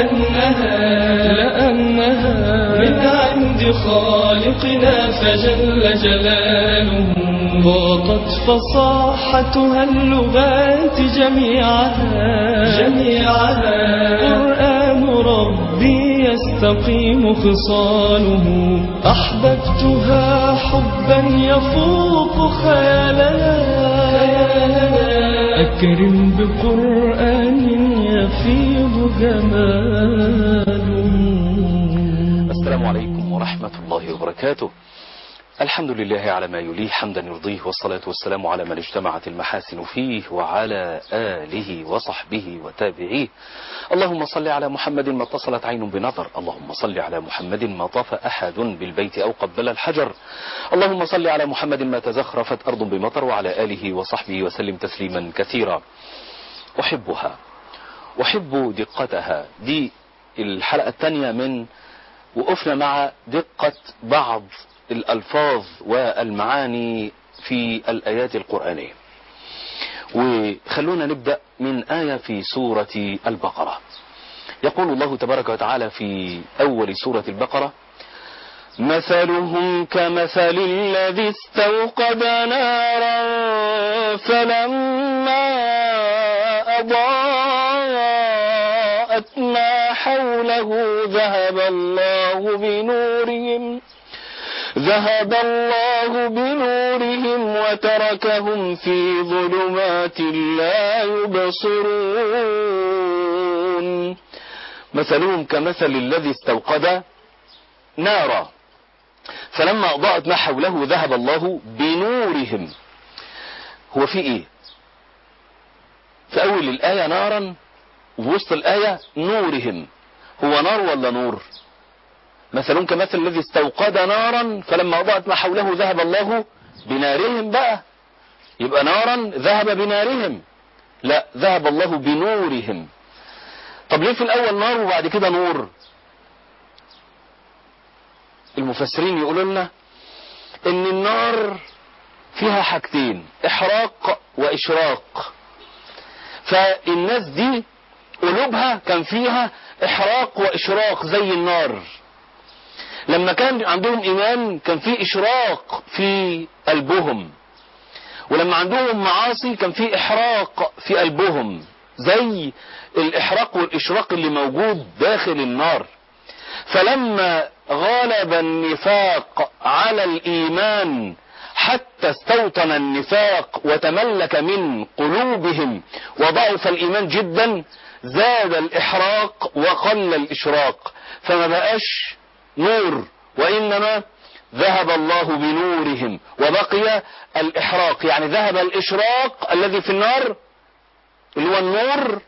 لأنها لأنها من عند خالقنا فجل جلاله ضاقت فصاحتها اللغات جميعها جميعها قرآن ربي يستقيم خصاله أحببتها حبا يفوق خيالنا أكرم بقرآن يفيض جماله السلام عليكم ورحمة الله وبركاته الحمد لله على ما يليه حمدا يرضيه والصلاة والسلام على من اجتمعت المحاسن فيه وعلى آله وصحبه وتابعيه اللهم صل على محمد ما اتصلت عين بنظر اللهم صل على محمد ما طاف أحد بالبيت أو قبل الحجر اللهم صل على محمد ما تزخرفت أرض بمطر وعلى آله وصحبه وسلم تسليما كثيرا أحبها أحب دقتها دي الحلقة الثانية من وقفنا مع دقة بعض الألفاظ والمعاني في الآيات القرآنية وخلونا نبدأ من آية في سورة البقرة يقول الله تبارك وتعالى في أول سورة البقرة مثلهم كمثل الذي استوقد نارا فلما أضاءت ما حوله ذهب الله بنورهم ذهب الله بنورهم وتركهم في ظلمات لا يبصرون مثلهم كمثل الذي استوقد نارا فلما أضاءت ما حوله ذهب الله بنورهم هو في ايه في اول الآية نارا ووسط الآية نورهم هو نار ولا نور مثلهم كمثل الذي استوقد نارا فلما أضاءت ما حوله ذهب الله بنارهم بقى يبقى نارا ذهب بنارهم لا ذهب الله بنورهم طب ليه في الأول نار وبعد كده نور المفسرين يقولوا لنا ان النار فيها حاجتين احراق واشراق فالناس دي قلوبها كان فيها احراق واشراق زي النار لما كان عندهم ايمان كان في اشراق في قلبهم ولما عندهم معاصي كان في احراق في قلبهم زي الاحراق والاشراق اللي موجود داخل النار فلما غلب النفاق على الايمان حتى استوطن النفاق وتملك من قلوبهم وضعف الايمان جدا زاد الاحراق وقل الاشراق فما بقاش نور وإنما ذهب الله بنورهم وبقي الإحراق يعني ذهب الإشراق الذي في النار اللي هو النور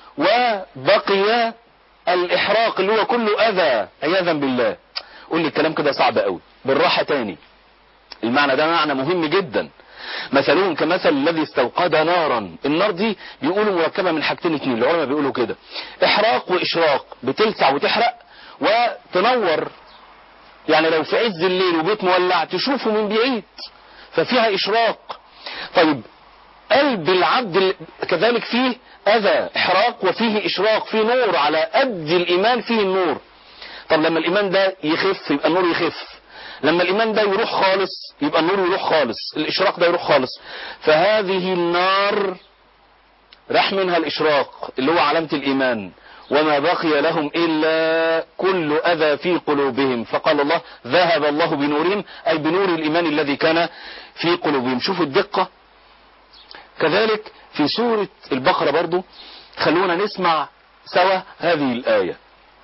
وبقي الإحراق اللي هو كله أذى عياذا بالله قول لي الكلام كده صعب قوي بالراحة تاني المعنى ده معنى مهم جدا مثلهم كمثل الذي استوقد نارا النار دي بيقولوا مركبة من حاجتين اتنين العلماء بيقولوا كده احراق واشراق بتلسع وتحرق وتنور يعني لو في عز الليل وبيت مولع تشوفه من بعيد ففيها اشراق طيب قلب العبد كذلك فيه اذى احراق وفيه اشراق فيه نور على قد الايمان فيه النور طب لما الايمان ده يخف يبقى النور يخف لما الايمان ده يروح خالص يبقى النور يروح خالص الاشراق ده يروح خالص فهذه النار راح منها الاشراق اللي هو علامة الايمان وما بقي لهم إلا كل أذى في قلوبهم فقال الله ذهب الله بنورهم أي بنور الإيمان الذي كان في قلوبهم شوفوا الدقة كذلك في سورة البقرة برضو خلونا نسمع سوا هذه الآية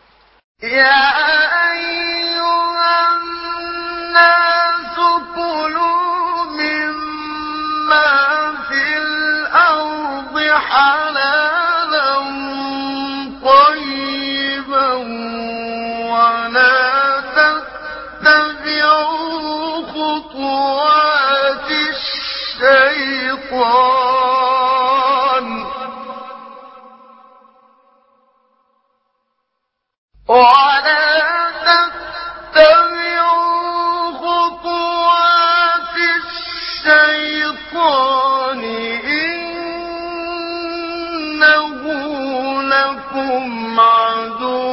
يا أيها الناس كلوا مما في الأرض حلالا طيبا ولا تتبعوا خطوات الشيطان ولا تتبعوا خطوات الشيطان إنه لكم عدو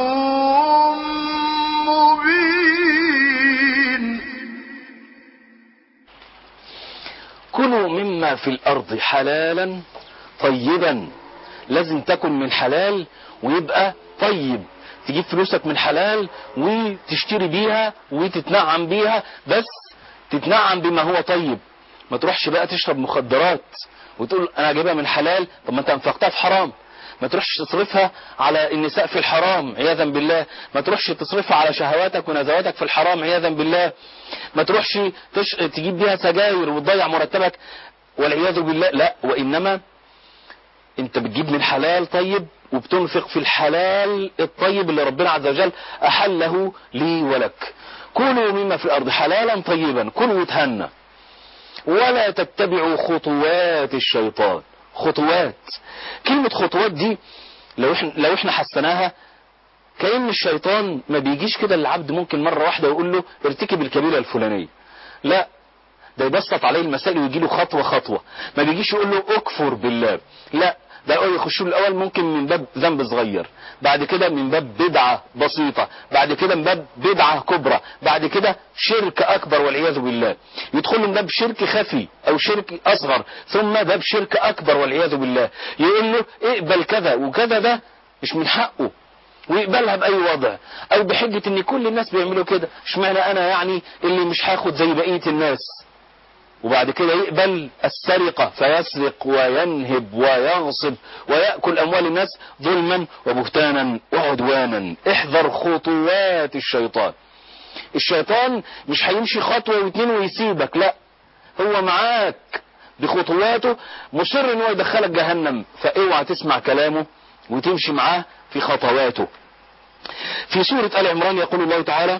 ما في الارض حلالا طيبا لازم تكن من حلال ويبقى طيب تجيب فلوسك من حلال وتشتري بيها وتتنعم بيها بس تتنعم بما هو طيب ما تروحش بقى تشرب مخدرات وتقول انا جايبها من حلال طب ما انت انفقتها في حرام ما تروحش تصرفها على النساء في الحرام عياذا بالله ما تروحش تصرفها على شهواتك ونزواتك في الحرام عياذا بالله ما تروحش تش... تجيب بيها سجاير وتضيع مرتبك والعياذ بالله لا وانما انت بتجيب من حلال طيب وبتنفق في الحلال الطيب اللي ربنا عز وجل احله لي ولك كلوا مما في الارض حلالا طيبا كلوا وتهنى ولا تتبعوا خطوات الشيطان خطوات كلمة خطوات دي لو احنا, لو احنا حسناها كأن الشيطان ما بيجيش كده للعبد ممكن مرة واحدة ويقول له ارتكب الكبيرة الفلانية لا ده يبسط عليه المسائل ويجي له خطوة خطوة ما بيجيش يقول له اكفر بالله لا ده اول يخش له الاول ممكن من باب ذنب صغير بعد كده من باب بدعة بسيطة بعد كده من باب بدعة كبرى بعد كده شرك اكبر والعياذ بالله يدخل من باب شرك خفي او شرك اصغر ثم باب شرك اكبر والعياذ بالله يقول له اقبل كذا وكذا ده مش من حقه ويقبلها باي وضع او بحجة ان كل الناس بيعملوا كده اشمعنى انا يعني اللي مش هاخد زي بقية الناس وبعد كده يقبل السرقة فيسرق وينهب ويغصب ويأكل أموال الناس ظلما وبهتانا وعدوانا احذر خطوات الشيطان الشيطان مش هيمشي خطوة واتنين ويسيبك لا هو معاك بخطواته مصر ان هو يدخلك جهنم فاوعى تسمع كلامه وتمشي معاه في خطواته في سورة آل عمران يقول الله تعالى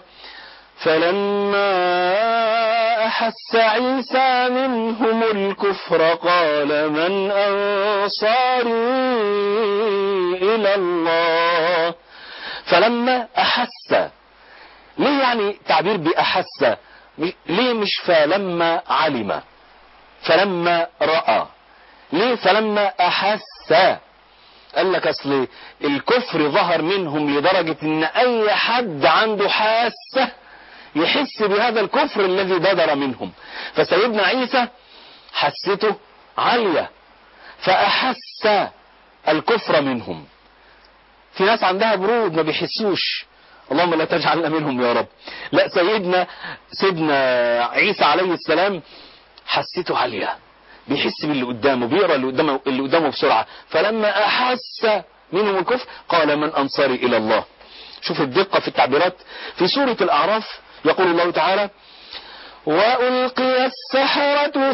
فلما أحس عيسى منهم الكفر قال من أنصاري إلى الله فلما أحس ليه يعني تعبير بأحس ليه مش فلما علم فلما رأى ليه فلما أحس قال لك اصل الكفر ظهر منهم لدرجة ان اي حد عنده حاسة يحس بهذا الكفر الذي بدر منهم فسيدنا عيسى حسته عالية فأحس الكفر منهم في ناس عندها برود ما بيحسوش اللهم لا تجعلنا منهم يا رب لا سيدنا سيدنا عيسى عليه السلام حسيته عالية بيحس باللي قدامه بيقرا اللي قدامه اللي قدامه بسرعة فلما أحس منهم الكفر قال من أنصاري إلى الله شوف الدقة في التعبيرات في سورة الأعراف يقول الله تعالى وألقي السحرة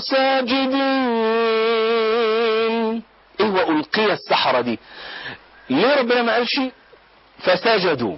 ساجدين ايه وألقي السحرة دي ليه ربنا ما قالش فسجدوا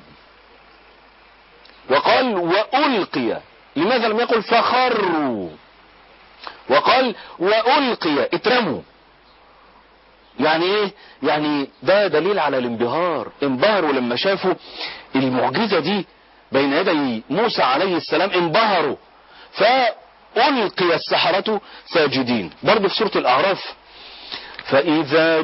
وقال وألقي لماذا لم يقل فخروا وقال وألقي اترموا يعني ايه يعني ده دليل على الانبهار انبهروا لما شافوا المعجزة دي بين يدي موسى عليه السلام انبهروا فألقي السحرة ساجدين برضه في سورة الأعراف فإذا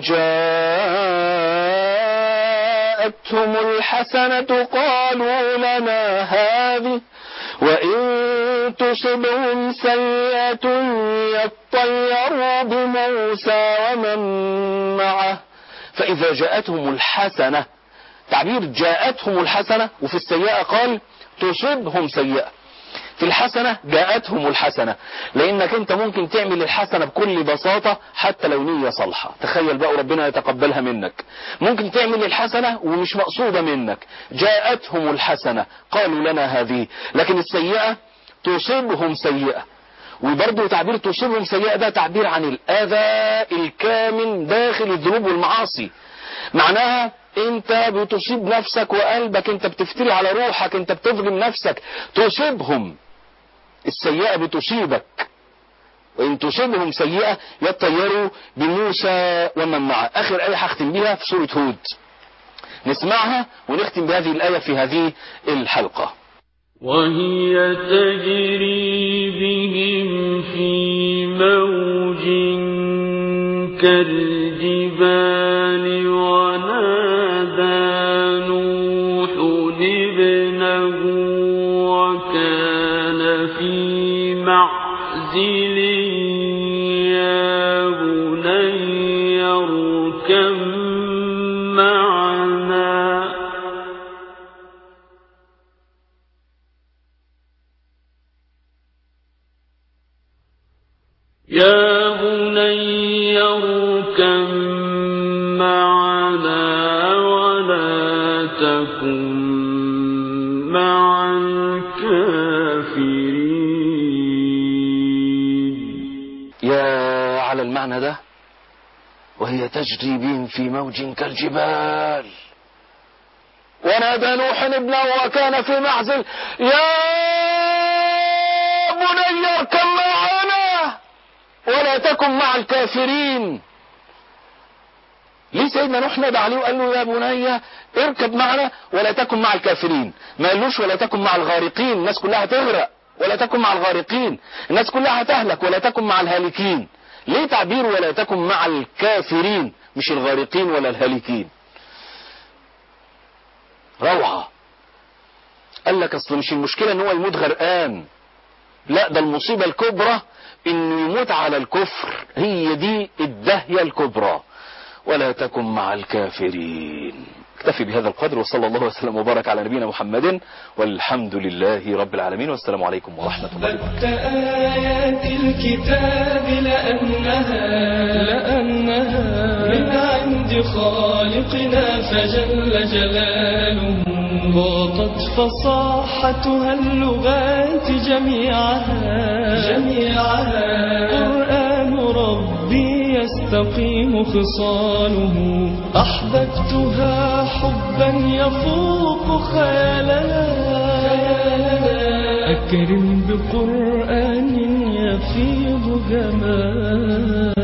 جاءتهم الحسنة قالوا لنا هذه وإن تصبهم سيئة يطيروا بموسى ومن معه فإذا جاءتهم الحسنة تعبير جاءتهم الحسنة وفي السيئة قال تصبهم سيئة في الحسنة جاءتهم الحسنة لانك انت ممكن تعمل الحسنة بكل بساطة حتى لو نية صالحة تخيل بقى ربنا يتقبلها منك ممكن تعمل الحسنة ومش مقصودة منك جاءتهم الحسنة قالوا لنا هذه لكن السيئة تصيبهم سيئة وبرضه تعبير تصيبهم سيئة ده تعبير عن الأذى الكامن داخل الذنوب والمعاصي معناها انت بتصيب نفسك وقلبك انت بتفتري على روحك انت بتظلم نفسك تصيبهم السيئة بتصيبك وإن تصيبهم سيئة يطيروا بموسى ومن معه آخر آية هختم بيها في سورة هود نسمعها ونختم بهذه الآية في هذه الحلقة وهي تجري بهم في موج كالجبال ونادى نوح ابنه وكان في معزل يا تكن مع الكافرين يا على المعنى ده وهي تجري بهم في موج كالجبال ونادى نوح ابنه وكان في معزل يا بني اركب معنا ولا تكن مع الكافرين ليه سيدنا نوح نادى عليه وقال له يا بني اركب معنا ولا تكن مع الكافرين ما قالوش ولا تكن مع الغارقين الناس كلها هتغرق ولا تكن مع الغارقين الناس كلها هتهلك ولا تكن مع الهالكين ليه تعبير ولا تكن مع الكافرين مش الغارقين ولا الهالكين روعة قال لك اصل مش المشكلة ان هو يموت غرقان لا ده المصيبة الكبرى انه يموت على الكفر هي دي الدهية الكبرى ولا تكن مع الكافرين اكتفي بهذا القدر وصلى الله وسلم وبارك على نبينا محمد والحمد لله رب العالمين والسلام عليكم ورحمة الله وبركاته بت آيات الكتاب لأنها لأنها من عند خالقنا فجل جلاله ضاقت فصاحتها اللغات جميعها جميعها قرآن ربي يستقيم خصاله أحببتها حبا يفوق خيالنا أكرم بقرآن يفيض جمال